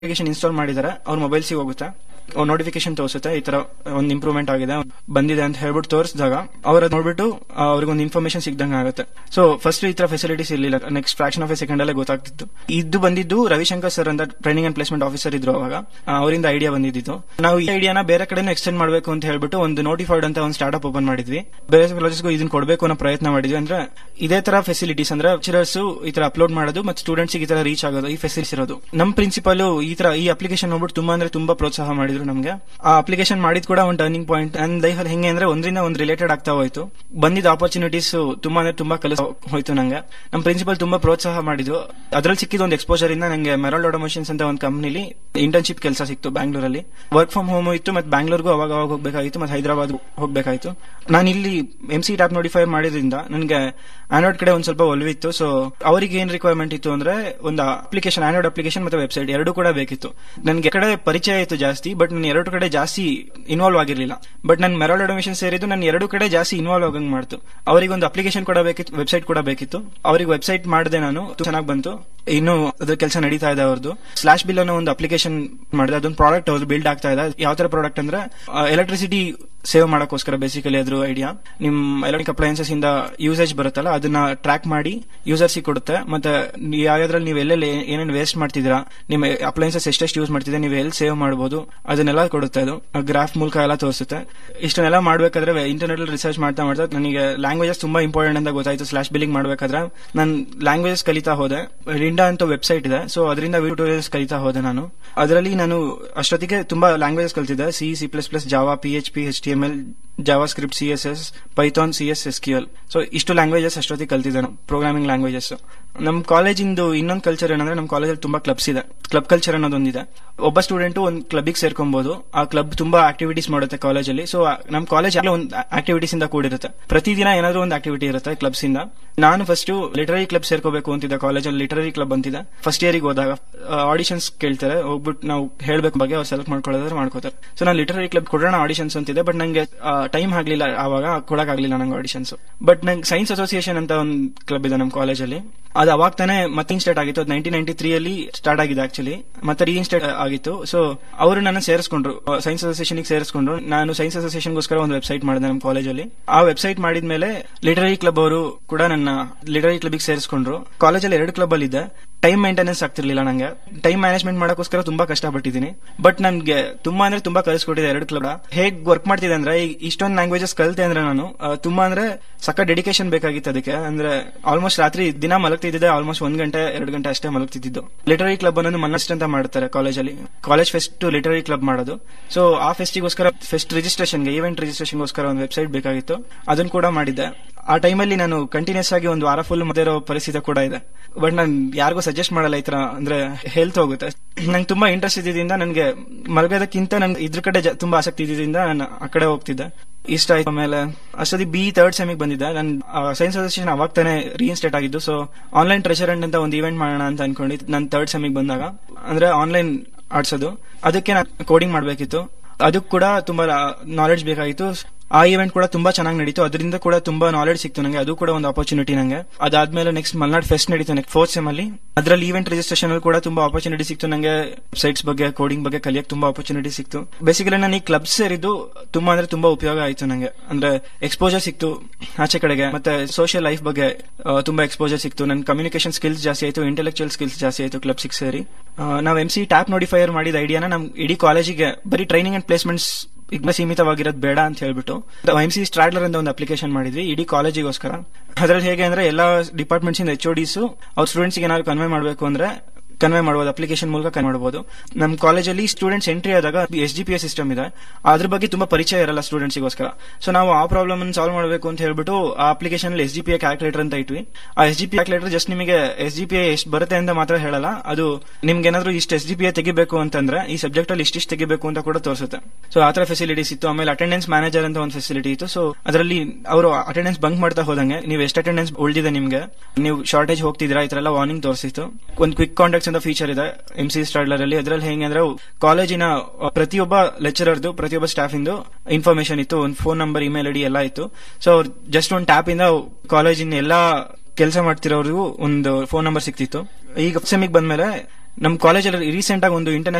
application install ಮಾಡಿದ್ದಾರೆ ಅವ್ರ ಮೊಬೈಲ್ಸಿಗೆ ಹೋಗುತ್ತೆ ನೋಟಿಫಿಕೇಶನ್ ತೋರಿಸುತ್ತೆ ಈ ತರ ಒಂದು ಇಂಪ್ರೂವ್ಮೆಂಟ್ ಆಗಿದೆ ಬಂದಿದೆ ಅಂತ ಹೇಳ್ಬಿಟ್ಟು ತೋರಿಸಿದಾಗ ಅವ್ರ ನೋಡ್ಬಿಟ್ಟು ಅವ್ರಿಗೆ ಒಂದು ಇನ್ಫಾರ್ಮೇಶನ್ ಸಿಗ್ದಂಗೆ ಆಗುತ್ತೆ ಸೊ ಫಸ್ಟ್ ಈ ತರ ಫೆಸಿಲಿಟೀಸ್ ಇರಲಿಲ್ಲ next fraction of a second ಅಲ್ಲೇ ಗೊತ್ತಾಗ್ತಿತ್ತು ಇದು ಬಂದಿದ್ದು ರವಿಶಂಕರ್ ಸರ್ ಅಂತ ಟ್ರೈನಿಂಗ್ ಅಂಡ್ ಪ್ಲೇಸ್ಮೆಂಟ್ ಆಫೀಸರ್ ಇದ್ರು ಅವಾಗ ಆ, ಅವರಿಂದ ಐಡಿಯಾ ಬಂದಿದ್ದು ನಾವು ಈ ಐಡಿಯಾನ ಬೇರೆ ಕಡೆನೂ ಎಕ್ಸ್ಟೆಂಡ್ ಮಾಡಬೇಕು ಅಂತ ಹೇಳ್ಬಿಟ್ಟು ಒಂದು ನೋಟಿಫೈಡ್ ಅಂತ ಒಂದು ಸ್ಟಾರ್ಟ್ಅಪ್ ಓಪನ್ ಮಾಡಿದ್ವಿ ಬೇರೆ ಕಾಲೇಜಸ್ಗೂ ಇದನ್ನ ಕೊಡಬೇಕು ಅನ್ನೋ ಪ್ರಯತ್ನ ಮಾಡಿದ್ವಿ ಅಂದ್ರೆ ಇದೇ ತರ ಫೆಸಿಲಿಟೀಸ್ ಅಂದ್ರೆ ಲೆಕ್ಚರರ್ಸ್ ಈ ತರ ಅಪ್ಲೋಡ್ ಮಾಡೋದು ಮತ್ತೆ ಸ್ಟೂಡೆಂಟ್ಸ್ ಈ ತರ ರೀಚ್ ಆಗೋದು ಈ ಫೆಸಿಲಿಟೀಸ್ ಇರೋದು ನಮ್ ಪ್ರಿನ್ಸಿಪಲ್ ಈ ತರ ಈ ಅಪ್ಲಿಕೇಶನ್ ನೋಡ್ಬಿಟ್ಟು ತುಂಬಾ ಅಂದ್ರೆ ತುಂಬಾ ಪ್ರೋತ್ಸಾಹ ಮಾಡಿದ್ರು ನಮ್ಗೆ ಆ ಅಪ್ಲಿಕೇಶನ್ ಮಾಡಿದ್ ಕೂಡ ಒಂದು ಟರ್ನಿಂಗ್ ಪಾಯಿಂಟ್ ಅಂಡ್ ಲೈಫಲ್ಲಿ ಹೆಂಗೆ ಅಂದ್ರೆ ಒಂದ್ರಿಂದ ಒಂದ್ ರಿಲೇಟೆಡ್ ಆಗ್ತಾ ಹೋಯ್ತು ಬಂದಿದ್ದ ಆಪರ್ಚುನಿಟೀಸ್ ತುಂಬಾ ಅಂದ್ರೆ ತುಂಬಾ ಕಲಿಸ್ ಹೋಯ್ತು ನಂಗೆ ನಮ್ಮ ಪ್ರಿನ್ಸಿಪಲ್ ತುಂಬಾ ಪ್ರೋತ್ಸಾಹ ಮಾಡಿದ್ರು ಅದ್ರಲ್ಲಿ ಸಿಕ್ಕಿದ ಒಂದು ಎಕ್ಸ್ಪೋಜರ್ ಇಂದ ನಂಗೆ ಮೆರಲ್ ಆಟೋಮೇಷನ್ಸ್ ಅಂತ ಒಂದು ಕಂಪ್ನಿಲಿ ಇಂಟರ್ನ್ಶಿಪ್ ಕೆಲಸ ಸಿಕ್ತು ಬ್ಯಾಂಗ್ಳೂರಲ್ಲಿ ವರ್ಕ್ ಫ್ರಮ್ ಹೋಮ್ ಇತ್ತು ಮತ್ತೆ ಬ್ಯಾಂಗ್ಳೂರ್ಗೂ ಅವಾಗ ಅವಾಗ ಹೋಗ್ಬೇಕಾಗಿತ್ತು ಮತ್ತೆ ಹೈದರಾಬಾದ್ ಹೋಗ್ಬೇಕಾಯ್ತು ನಾನು ಇಲ್ಲಿ ಎಂ ಸಿ ಟ್ಯಾಪ್ ನೋಟಿಫೈ ಮಾಡಿದ್ರಿಂದ ನನಗೆ ಆಂಡ್ರಾಯ್ಡ್ ಕಡೆ ಒಂದ್ ಸ್ವಲ್ಪ ಒಲವಿತ್ತು ಸೊ ಅವರಿಗೆ ಏನ್ ರಿಕ್ವೈರ್ಮೆಂಟ್ ಇತ್ತು ಅಂದ್ರೆ ಒಂದು ಅಪ್ಲಿಕೇಶನ್ ಆಂಡ್ರಾಯ್ಡ್ ಅಪ್ಲಿಕೇಶನ್ ಮತ್ತೆ ವೆಬ್ಸೈಟ್ ಎರಡು ಕೂಡ ಬೇಕಿತ್ತು ನನ್ಗೆ ಕಡೆ ಪರಿಚಯ ಇತ್ತು ಜಾಸ್ತಿ ಬಟ್ ನಾನು ಎರಡು ಕಡೆ ಜಾಸ್ತಿ ಇನ್ವಾಲ್ವ್ ಆಗಿರ್ಲಿಲ್ಲ ಬಟ್ ನನ್ನ ಮೆರಲ್ ಆಟೋಮೇಷನ್ ಸೇರಿದ್ದು ನಾನು ಎರಡು ಕಡೆ ಜಾಸ್ತಿ ಇನ್ವಾಲ್ವ್ ಆಗಂಗ್ ಮಾಡ್ತು ಅವರಿಗೆ ಒಂದು ಅಪ್ಲಿಕೇಶನ್ ಕೂಡ ಬೇಕಿತ್ತು ವೆಬ್ಸೈಟ್ ಕೂಡ ಬೇಕಿತ್ತು ಅವ್ರಿಗೆ ವೆಬ್ಸೈಟ್ ಮಾಡಿದೆ ನಾನು ಚೆನ್ನಾಗಿ ಬಂತು ಇನ್ನು ಅದ್ರ ಕೆಲಸ ನಡೀತಾ ಇದೆ ಅವ್ರದ್ದು ಸ್ಲಾಶ್ ಬಿಲ್ ಅನ್ನೋ ಒಂದು ಅಪ್ಲಿಕೇಶನ್ ಮಾಡಿದೆ ಅದೊಂದು ಪ್ರಾಡಕ್ಟ್ ಅವ್ರದ್ದು ಬಿಲ್ಡ್ ಆಗ್ತಾ ಇದೆ ಯಾವ ತರ ಪ್ರಾಡಕ್ಟ್ ಅಂದ್ರೆ ಎಲೆಕ್ಟ್ರಿಸಿಟಿ ಸೇವ್ ಮಾಡೋಕ್ಕೋಸ್ಕರ ಬೇಸಿಕಲಿ ಅದ್ರ ಐಡಿಯಾ ನಿಮ್ ಎಲೆಕ್ಟ್ರಿಕ್ ಅಪ್ಲಯನ್ಸಸ್ ಇಂದ ಯೂಸೇಜ್ ಬರುತ್ತಲ್ಲ ಅದನ್ನ ಟ್ರ್ಯಾಕ್ ಮಾಡಿ ಯೂಸರ್ಸ್ ಕೊಡುತ್ತೆ ಮತ್ತೆ ಯಾವ್ಯಾವ್ದ್ರಲ್ಲಿ ನೀವು ಎಲ್ಲೆಲ್ಲಿ ಏನೇನು ವೇಸ್ಟ್ ಮಾಡ್ತಿದ್ದೀರಾ ನಿಮ್ಮ ಅಪ್ಲಯನ್ಸಸ್ ಎಷ್ಟೆಷ್ಟು ಯೂಸ್ ಮಾಡ್ತಿದ್ರೆ ನೀವು ಎಲ್ಲಿ ಸೇವ್ ಮಾಡಬಹುದು ಅದನ್ನೆಲ್ಲ ಕೊಡುತ್ತೆ ಅದು ಗ್ರಾಫ್ ಮೂಲಕ ಎಲ್ಲ ತೋರಿಸುತ್ತೆ ಇಷ್ಟನ್ನೆಲ್ಲ ಮಾಡ್ಬೇಕಾದ್ರೆ ಇಂಟರ್ನೆಟ್ ರಿಸರ್ಚ್ ಮಾಡ್ತಾ ಮಾಡ್ತಾ ನನಗೆ ಲ್ಯಾಂಗ್ವೇಜಸ್ ತುಂಬಾ ಇಂಪಾರ್ಟೆಂಟ್ ಅಂತ ಗೊತ್ತಾಯ್ತು ಸ್ಲಾಶ್ ಬಿಲ್ಲಿಂಗ್ ಮಾಡ್ಬೇಕಾದ್ರೆ ನಾನು ಲ್ಯಾಂಗ್ವೇಜಸ್ ಕಲಿತಾ ಹೋದೆ ರಿಂಡಾ ಅಂತ ವೆಬ್ಸೈಟ್ ಇದೆ ಸೊ ಅದರಿಂದ ಟ್ಯೂಟೋರಿಯಲ್ಸ್ ಕಲಿತಾ ಹೋದೆ ನಾನು ಅದರಲ್ಲಿ ನಾನು ಅಷ್ಟೊತ್ತಿಗೆ ತುಂಬಾ ಲ್ಯಾಂಗ್ವೇಜಸ್ ಕಲ್ತಿದ್ದೆ C C plus plus Java P H P H T M L JavaScript C S S Python C S S Q L so ಇಷ್ಟು ಲ್ಯಾಂಗ್ವೇಜಸ್ ಅಷ್ಟೊತ್ತಿಗೆ ಕಲ್ತಿದ್ದೆ ನಾನು ಪ್ರೋಗ್ರಾಮಿಂಗ್ ಲ್ಯಾಂಗ್ವೇಜಸ್ ನಮ್ಮ ಕಾಲೇಜಿಂದು ಇನ್ನೊಂದು ಕಲ್ಚರ್ ಏನಂದ್ರೆ ನಮ್ಮ ಕಾಲೇಜಲ್ಲಿ ತುಂಬಾ ಕ್ಲಬ್ಸ್ ಇದೆ ಕ್ಲಬ್ ಕಲ್ಚರ್ ಅನ್ನೋದೊಂದಿದೆ ಒಬ್ಬ ಸ್ಟೂಡೆಂಟ್ ಒಂದು ಕ್ಲಬ್ಗೆ ಸೇರ್ಕೊಬಹುದು ಆ ಕ್ಲಬ್ ತುಂಬಾ ಆಕ್ಟಿವಿಟೀಸ್ ಮಾಡುತ್ತೆ ಕಾಲೇಜಲ್ಲಿ ಸೊ ನಮ್ಮ ಕಾಲೇಜ್ ಆಗಲೇ ಒಂದು ಆಕ್ಟಿವಿಟೀಸ್ ಇಂದ ಕೂಡಿರುತ್ತೆ ಪ್ರತಿದಿನ ಏನಾದ್ರೂ ಒಂದು ಆಕ್ಟಿವಿಟಿ ಇರುತ್ತೆ ಕ್ಲಬ್ಸ್ ಇಂದ ನಾನು ಫಸ್ಟ್ ಲಿಟರರಿ ಕ್ಲಬ್ ಸೇರ್ಕೋಬೇಕು ಅಂತಿದ್ದೆ ಕಾಲೇಜಲ್ಲಿ ಲಿಟರರಿ ಕ್ಲಬ್ ಅಂತಿದೆ ಫಸ್ಟ್ ಇಯರಿಗೆ ಹೋದಾಗ ಆಡಿಷನ್ಸ್ ಕೇಳ್ತಾರೆ ಹೋಗ್ಬಿಟ್ಟು ನಾವು ಹೇಳ್ಬೇಕು ಬಗ್ಗೆ ಅವ್ರು ಸೆಲೆಕ್ಟ್ ಮಾಡ್ಕೊಳ್ಳೋದ್ರೆ ಮಾಡ್ಕೋತಾರೆ ಸೊ ನಾನು ಲಿಟರರಿ ಕ್ಲಬ್ ಕೊಡೋಣ ಆಡಿಷನ್ಸ್ ಅಂತಿದೆ ಬಟ್ ನಂಗೆ ಟೈಮ್ ಆಗ್ಲಿಲ್ಲ ಆವಾಗ ಕೊಡಕ್ಕಾಗ್ಲಿಲ್ಲ ನಂಗೆ ಆಡಿಷನ್ಸ್ ಬಟ್ ನಂಗೆ ಸೈನ್ಸ್ ಅಸೋಸಿಯೇಷನ್ ಅಂತ ಒಂದು ಕ್ಲಬ್ ಇದೆ ನಮ್ಮ ಕಾಲೇಜಲ್ಲಿ ಅದು ಅವಾಗ ತಾನೇ ಮತ್ತೆ ಇನ್ಸ್ಟೇಟ್ ಆಗಿತ್ತು ಅದು ನೈನ್ಟೀನ್ ನೈನ್ಟಿ ತ್ರೀ ಅಲ್ಲಿ ಸ್ಟಾರ್ಟ್ ಆಗಿದೆ ಆಕ್ಚುಲಿ ಮತ್ತೆ ರೀಇನ್ಸ್ಟೇಟ್ ಆಗಿತ್ತು ಸೊ ಅವರು ನನ್ನ ಸೇರಿಸ್ಕೊಂಡ್ರು ಸೈನ್ಸ್ ಅಸೋಸಿಯೇಷನ್ ಸೇರಿಸ್ಕೊಂಡ್ರು ನಾನು ಸೈನ್ಸ್ ಅಸೋಸಿಯೇಷನ್ಗೋಸ್ಕರ ಒಂದು ವೆಬ್ಸೈಟ್ ಮಾಡಿದೆ ನಮ್ಮ ಕಾಲೇಜಲ್ಲಿ ಆ ವೆಬ್ಸೈಟ್ ಮಾಡಿದ್ಮೇಲೆ ಲಿಟರರಿ ಕ್ಲಬ್ ಅವರು ಕೂಡ ನನ್ನ ಲಿಟರರಿ ಕ್ಲಬ್ಗೆ ಸೇರಿಸ್ಕೊಂಡ್ರು ಕಾಲೇಜಲ್ಲಿ ಎರಡು ಕ್ಲಬ್ ಅಲ್ಲಿ ಇದೆ ಟೈಮ್ ಮೇಂಟೆನೆನ್ಸ್ ಆಗ್ತಿರ್ಲಿಲ್ಲ ನಂಗೆ ಟೈಮ್ ಮ್ಯಾನೇಜ್ಮೆಂಟ್ ಮಾಡೋಕ್ಕೋಸ್ಕರ ತುಂಬಾ ಕಷ್ಟಪಟ್ಟಿದ್ದೀನಿ ಬಟ್ ನನ್ಗೆ ತುಂಬಾ ಅಂದ್ರೆ ತುಂಬಾ ಕಲಿಸ್ಕೊಟ್ಟಿದೆ ಎರಡು ಕ್ಲಬ್ ಹೇಗ್ ವರ್ಕ್ ಮಾಡ್ತಿದೆ ಅಂದ್ರೆ ಈಗ ಇಷ್ಟೊಂದು ಲ್ಯಾಂಗ್ವೇಜಸ್ ಕಲಿತೆ ಅಂದ್ರೆ ನಾನು ಆ, ತುಂಬಾ ಅಂದ್ರೆ ಸಕ್ಕ ಡೆಡಿಕೇಶನ್ ಬೇಕಾಗಿತ್ತು ಅದಕ್ಕೆ ಅಂದ್ರೆ ಆಲ್ಮೋಸ್ಟ್ ರಾತ್ರಿ ದಿನ ಮಲಗ್ತಿದ್ದೆ ಆಲ್ಮೋಸ್ಟ್ ಒಂದ್ ಗಂಟೆ ಎರಡು ಗಂಟೆ ಅಷ್ಟೇ ಮಲಗ್ತಿದ್ದು ಲಿಟರರಿ ಕ್ಲಬ್ ಅನ್ನೋದು ಮನ್ನಸ್ಟ್ ಅಂತ ಮಾಡ್ತಾರೆ ಕಾಲೇಜಲ್ಲಿ ಕಾಲೇಜ್ ಫೆಸ್ಟ್ ಲಿಟರರಿ ಕ್ಲಬ್ ಮಾಡೋದು ಸೊ ಆ ಫೆಸ್ಟಿಗೋಸ್ಕರ ಫೆಸ್ಟ್ ರಿಜಿಸ್ಟ್ರೇಷನ್ಗೆ ಈವೆಂಟ್ ರಿಜಿಸ್ಟ್ರೇಷನ್ಗೋಸ್ಕರ ಒಂದು ವೆಬ್ಸೈಟ್ ಬೇಕಾಗಿತ್ತು ಅದನ್ನ ಕೂಡ ಮಾಡಿದ್ದೆ ಆ ಟೈಮಲ್ಲಿ ನಾನು ಕಂಟಿನ್ಯೂಸ್ ಆಗಿ ಒಂದು ವಾರ ಫುಲ್ ಮತ್ತೆ ಇರೋ ಪರಿಸ್ಥಿತಿ ಕೂಡ ಇದೆ ಬಟ್ ನಾನು ಯಾರಿಗೂ ಸಜೆಸ್ಟ್ ಮಾಡಲ್ಲ ಈ ತರ ಅಂದ್ರೆ ಹೆಲ್ತ್ ಹೋಗುತ್ತೆ ನಂಗೆ ತುಂಬಾ ಇಂಟ್ರೆಸ್ಟ್ ಇದ್ದಿದ್ದರಿಂದ ನನಗೆ ಮಲಗೋದಕ್ಕಿಂತ ನನ್ಗೆ ಇದ್ರ ಕಡೆ ಜ- ತುಂಬಾ ಆಸಕ್ತಿ ಇದ್ದಿದ್ದರಿಂದ ನಾನು ಆ ಕಡೆ ಹೋಗ್ತಿದ್ದೆ ಇಷ್ಟ ಆಯ್ತು ಆಮೇಲೆ ಅಷ್ಟೊತ್ತಿ ಬಿ ಥರ್ಡ್ ಸೆಮಿಗೆ ಬಂದಿದ್ದೆ ನಾನು ಸೈನ್ಸ್ ಅಸೋಸಿಯೇಷನ್ ಅವಾಗ ತಾನೇ ರೀಇನ್ಸ್ಟೇಟ್ ಆಗಿದ್ದು ಸೊ ಆನ್ಲೈನ್ ಟ್ರೆಷರೆಂಟ್ ಅಂತ ಒಂದು ಇವೆಂಟ್ ಮಾಡೋಣ ಅಂತ ಅನ್ಕೊಂಡಿದ್ದು ನಾನು ಥರ್ಡ್ ಸೆಮಿಗೆ ಬಂದಾಗ ಅಂದ್ರೆ ಆನ್ಲೈನ್ ಆಡ್ಸೋದು ಅದಕ್ಕೆ ನಾನು ಕೋಡಿಂಗ್ ಮಾಡಬೇಕಿತ್ತು ಅದಕ್ಕೆ ಕೂಡ ತುಂಬಾ ನಾಲೆಡ್ಜ್ ಬೇಕಾಗಿತ್ತು ಆ ಇವೆಂಟ್ ಕೂಡ ತುಂಬಾ ಚೆನ್ನಾಗಿ ನಡೀತು ಅದರಿಂದ ಕೂಡ ತುಂಬಾ ನಾಲೆಡ್ಜ್ ಸಿಕ್ತು ನಂಗೆ ಅದು ಕೂಡ ಒಂದು ಆಪರ್ಚುನಿಟಿ ನಂಗೆ ಅದಾದ್ಮೇಲೆ ನೆಕ್ಸ್ಟ್ ಮಲ್ನಾಡ್ ಫೆಸ್ಟ್ ನಡೀತು ನೆಕ್ಸ್ಟ್ ಫೋರ್ತ್ ಸೆಮ್ ಅಲ್ಲಿ ಅದರಲ್ಲಿ ಈವೆಂಟ್ ರಿಜಿಸ್ಟ್ರೇಷನ್ ಅಲ್ಲಿ ಕೂಡ ತುಂಬಾ ಆಪರ್ಚುನಿಟಿ ಸಿಕ್ತು ನಂಗೆ ವೆಬ್ಸೈಟ್ಸ್ ಬಗ್ಗೆ ಕೋಡಿಂಗ್ ಬಗ್ಗೆ ಕಲಿಯಕ್ ತುಂಬಾ ಆಪರ್ಚುನಿಟಿ ಸಿಕ್ತು ಬೇಸಿಕಲಿ ನಾನು ಈ ಕ್ಲಬ್ ಸೇರಿದ್ದು ತುಂಬಾ ಅಂದ್ರೆ ತುಂಬಾ ಉಪಯೋಗ ಆಯ್ತು ನಂಗೆ ಅಂದ್ರೆ ಎಕ್ಸ್ಪೋಜರ್ ಸಿಕ್ತು ಆಚೆ ಕಡೆಗೆ ಮತ್ತೆ ಸೋಷಿಯಲ್ ಲೈಫ್ ಬಗ್ಗೆ ಆ, ತುಂಬಾ ಎಕ್ಸ್ಪೋಜರ್ ಸಿಕ್ತು ನನ್ನ ಕಮ್ಯುನಿಕೇಶನ್ ಸ್ಕಿಲ್ಸ್ ಜಾಸ್ತಿ ಆಯ್ತು ಇಂಟೆಲೆಕ್ಚುಯಲ್ ಸ್ಕಿಲ್ಸ್ ಜಾಸ್ತಿ ಆಯ್ತು ಕ್ಲಬ್ ಸಿಕ್ಸ್ ಸೇರಿ ಆ, ನಾವು ಎಂ ಸಿ ಟ್ಯಾಪ್ ನೋಡಿಫೈಯರ್ ಮಾಡಿದ ಐಡಿಯಾನ ನಮ್ ಇಡೀ ಕಾಲೇಜಿಗೆ ಬರೀ ಟ್ರೈನಿಂಗ್ ಅಂಡ್ ಪ್ಲೇಸ್ಮೆಂಟ್ಸ್ ಈಗ ಸೀಮಿತವಾಗಿರೋದು ಬೇಡ ಅಂತ ಹೇಳ್ಬಿಟ್ಟು ಎಂ ಸಿ ಸ್ಟ್ರಾಡ್ಲರ್ ಅಂತ ಒಂದು ಅಪ್ಲಿಕೇಶನ್ ಮಾಡಿದ್ವಿ ಇಡೀ ಕಾಲೇಜಿಗೋಸ್ಕರ ಅದ್ರಲ್ಲಿ ಹೇಗೆ ಅಂದ್ರೆ ಎಲ್ಲಾ ಡಿಪಾರ್ಟ್ಮೆಂಟ್ಸ್ ಇಂದ ಎಚ್ ಡಿಸ್ ಅವ್ರ ಸ್ಟೂಡೆಂಟ್ಸ್ ಏನಾದ್ರು ಕನ್ವೆ ಮಾಡಬೇಕು ಅಂದ್ರೆ ಕನ್ವೆ ಮಾಡಬಹುದು ಅಪ್ಲಿಕೇಶನ್ ಮೂಲಕ ಕನ್ವೆ ಮಾಡಬಹುದು ನಮ್ಮ ಕಾಲೇಜಲ್ಲಿ ಸ್ಟೂಡೆಂಟ್ಸ್ ಎಂಟ್ರಿ ಆದಾಗ S G P S system ಇದೆ ಅದ್ರ ಬಗ್ಗೆ ತುಂಬಾ ಪರಿಚಯ ಇರಲ್ಲ ಸ್ಟೂಡೆಂಟ್ಸ್ಗೋಸ್ಕರ ಸೊ ನಾವು ಆ ಪ್ರಾಬ್ಲಮ್ ಅನ್ನು ಸಾಲ್ವ್ ಮಾಡಬೇಕು ಅಂತ ಹೇಳ್ಬಿಟ್ಟು ಆ application S G P calculator ಅಂತ ಇಟ್ವಿ ಆ S G P calculator just ನಿಮಗೆ ಎಸ್ ಜಿ ಪಿ ಎಷ್ಟು ಬರುತ್ತೆ ಅಂತ ಮಾತ್ರ ಹೇಳಲ್ಲ ಅದು ನಿಮ್ಗೆ ಏನಾದ್ರು ಇಷ್ಟು ಎಸ್ ಜಿ ಪಿ ತೆಗಿಬೇಕು ಅಂತಂದ್ರೆ ಈ ಸಬ್ಜೆಕ್ಟ್ ಅಲ್ಲಿ ಇಷ್ಟಿಷ್ಟು ತೆಗಿಬೇಕು ಅಂತ ಕೂಡ ತೋರಿಸುತ್ತೆ ಸೊ ಆ ತರ ಫೆಸಿಲಿಟೀಸ್ ಇತ್ತು ಆಮೇಲೆ ಅಟೆಂಡೆನ್ಸ್ ಮ್ಯಾನೇಜರ್ ಅಂತ ಒಂದು ಫೆಸಿಲಿಟಿ ಇತ್ತು ಸೊ ಅದರಲ್ಲಿ ಅವರು ಅಟೆಂಡೆನ್ಸ್ ಬಂಕ್ ಮಾಡ್ತಾ ಹೋದಂಗೆ ನೀವು ಎಷ್ಟು ಅಟೆಂಡೆನ್ಸ್ ಉಳಿದಿದೆ ನಿಮ್ಗೆ ನೀವು ಶಾರ್ಟೇಜ್ ಹೋಗ್ತಿದ್ದೀರಾ ಈ ತರ ಎಲ್ಲ ವಾರ್ನಿಂಗ್ ತೋರಿಸಿತ್ತು ಒಂದು ಕ್ವಿಕ್ ಕಾಂಟ್ಯಾಕ್ಟ್ಸ್ ಅಂತ ಫೀಚರ್ ಇದೆ ಎಂ ಸಿ ಸ್ಟಾಡ್ಲರ್ ಅಲ್ಲಿ ಅದರಲ್ಲಿ ಹೆಂಗೆ ಅಂದ್ರೆ ಕಾಲೇಜಿನ ಪ್ರತಿಯೊಬ್ಬ ಲೆಕ್ಚರರ್ದು ಪ್ರತಿಯೊಬ್ಬ ಸ್ಟಾಫ್ ಇಂದು ಇನ್ಫಾರ್ಮೇಶನ್ ಇತ್ತು ಒಂದು ಫೋನ್ ನಂಬರ್ ಇಮೇಲ್ ಐಡಿ ಎಲ್ಲ ಇತ್ತು ಸೊ ಜಸ್ಟ್ ಒಂದು ಟ್ಯಾಪ್ ಇಂದ ಕಾಲೇಜಿನ ಎಲ್ಲಾ ಕೆಲಸ ಮಾಡ್ತಿರೋರ್ಗೂ ಒಂದು ಫೋನ್ ನಂಬರ್ ಸಿಕ್ತಿತ್ತು ಈಗ ಸೆಮಿಗ್ ಬಂದ್ಮೇಲೆ ನಮ್ಮ ಕಾಲೇಜಲ್ಲಿ ರೀಸೆಂಟ್ ಆಗಿ ಒಂದು ಇಂಟರ್ನ್ಯಾಷನಲ್